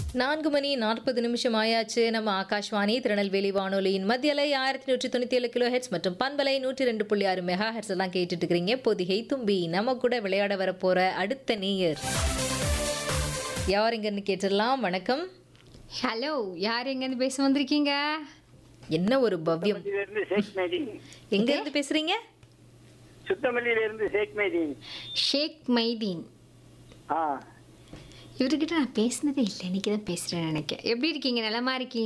நான்கு மணி நாற்பது நிமிஷம் ஆயாச்சு நம்ம ஆகாஷ்வாணி திருநெல்வேலி வானொலியின் மத்தியலை ஆயிரத்தி நூற்றி தொண்ணூற்றி ஏழு கிலோ ஹெட்ஸ் மற்றும் பண்பலை நூற்றி ரெண்டு புள்ளி ஆறு மெகா ஹெட்ஸ் எல்லாம் கேட்டுட்டு இருக்கிறீங்க பொதிகை தும்பி நம்ம கூட விளையாட வர போற அடுத்த நேயர் யார் இங்கன்னு கேட்டுடலாம் வணக்கம் ஹலோ யார் எங்கேருந்து பேச வந்திருக்கீங்க என்ன ஒரு பவ்யம் இருந்து ஷேக் மேதி எங்க இருந்து பேசுறீங்க சுத்தமல்லியில இருந்து ஷேக் மேதி ஷேக் மைதீன் ஆ இவர்கிட்ட நான் பேசினதே இல்லை இன்னைக்கு தான் பேசுகிறேன் நினைக்கிறேன் எப்படி இருக்கீங்க நலமா இருக்கீங்க